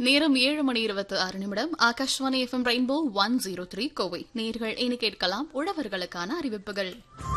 நேரம் ஏழு மணி இருபத்தி ஆறு நிமிடம் Akashvani FM rainbow one zero three Kovai நேர்கள் இனி கேட்கலாம் உழவர்களுக்கான அறிவிப்புகள்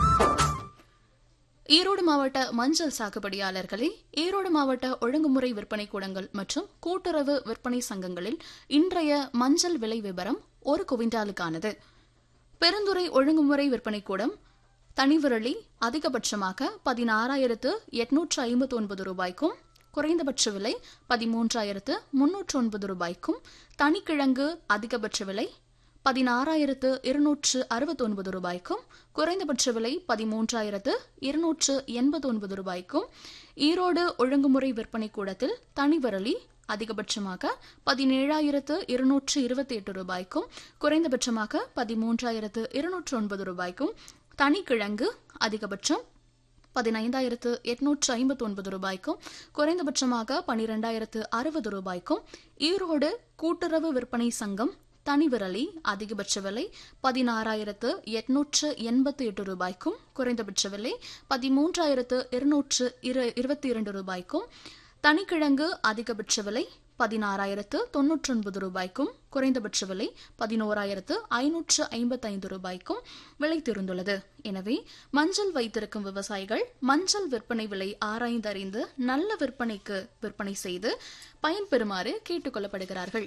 ஈரோடு மாவட்ட மஞ்சள் சாகுபடியாளர்களே ஈரோடு மாவட்ட ஒழுங்குமுறை விற்பனை கூடங்கள் மற்றும் கூட்டுறவு விற்பனை சங்கங்களில் இன்றைய மஞ்சள் விலை விவரம் ஒரு குவிண்டாலுக்கானது பெருந்துறை ஒழுங்குமுறை விற்பனை கூடம் தனிவிரலி அதிகபட்சமாக பதினாறாயிரத்து எட்நூற்று ஐம்பத்தி ஒன்பது ரூபாய்க்கும் குறைந்தபட்ச விலை பதிமூன்றாயிரத்து முன்னூற்று ஒன்பது ரூபாய்க்கும் தனிக்கிழங்கு அதிகபட்ச விலை பதினாறாயிரத்து இருநூற்று அறுபத்தொன்பது ரூபாய்க்கும் குறைந்தபட்ச விலை பதிமூன்றாயிரத்து இருநூற்று எண்பது ஒன்பது ரூபாய்க்கும் ஈரோடு ஒழுங்குமுறை விற்பனை கூடத்தில் தனிவரலி அதிகபட்சமாக பதினேழாயிரத்து இருநூற்று இருபத்தி எட்டு ரூபாய்க்கும் குறைந்தபட்சமாக பதிமூன்றாயிரத்து இருநூற்று ஒன்பது ரூபாய்க்கும் தனிக்கிழங்கு அதிகபட்சம் பதினைந்தாயிரத்து எட்நூற்று ஐம்பத்தி ஒன்பது ரூபாய்க்கும் குறைந்தபட்சமாக பனிரெண்டாயிரத்து அறுபது ரூபாய்க்கும் ஈரோடு கூட்டுறவு விற்பனை சங்கம் தனிவிரலி அதிகபட்ச விலை பதினாறாயிரத்து எட்நூற்று எண்பத்தி எட்டு ரூபாய்க்கும் குறைந்தபட்ச விலை பதிமூன்றாயிரத்து இருநூற்று இரு இருபத்தி இரண்டு ரூபாய்க்கும் தனிக்கிழங்கு அதிகபட்ச விலை பதினாறாயிரத்து தொன்னூற்றி ஒன்பது ரூபாய்க்கும் குறைந்தபட்ச விலை பதினோராயிரத்து ஐநூற்று ஐம்பத்தைந்து ரூபாய்க்கும் விலை திருந்துள்ளது எனவே மஞ்சள் வைத்திருக்கும் விவசாயிகள் மஞ்சள் விற்பனை விலை ஆராய்ந்தறிந்து நல்ல விற்பனைக்கு விற்பனை செய்து பயன்பெறுமாறு கேட்டுக் கொள்ளப்படுகிறார்கள்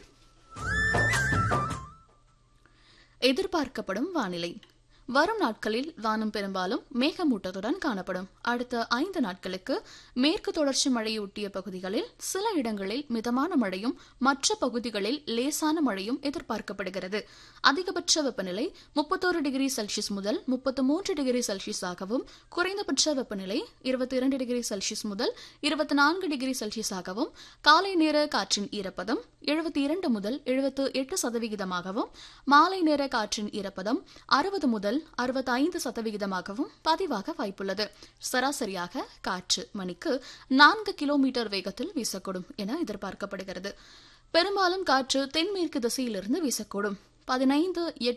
எதிர்பார்க்கப்படும் வானிலை வரும் நாட்களில் வானம் பெரும்பாலும் மேகமூட்டத்துடன் காணப்படும் அடுத்த ஐந்து நாட்களுக்கு மேற்கு தொடர்ச்சி மழையொட்டிய பகுதிகளில் சில இடங்களில் மிதமான மழையும் மற்ற பகுதிகளில் லேசான மழையும் எதிர்பார்க்கப்படுகிறது அதிகபட்ச வெப்பநிலை முப்பத்தோரு டிகிரி செல்சியஸ் முதல் முப்பத்து மூன்று டிகிரி செல்சியஸாகவும் குறைந்தபட்ச வெப்பநிலை இருபத்தி இரண்டு டிகிரி செல்சியஸ் முதல் இருபத்தி நான்கு டிகிரி செல்சியஸாகவும் காலை நேர காற்றின் ஈரப்பதம் எழுபத்தி இரண்டு முதல் எழுபத்து எட்டு சதவிகிதமாகவும் மாலை நேர காற்றின் ஈரப்பதம் அறுபது முதல் அறுபத்தி ஐந்து சதவிகிதமாகவும் பதிவாக வாய்ப்புள்ளது சராசரியாக காற்று மணிக்கு நான்கு கிலோமீட்டர் வேகத்தில் வீசக்கூடும் என எதிர்பார்க்கப்படுகிறது பெரும்பாலும் காற்று தென்மேற்கு திசையிலிருந்து வீசக்கூடும் பதினைந்து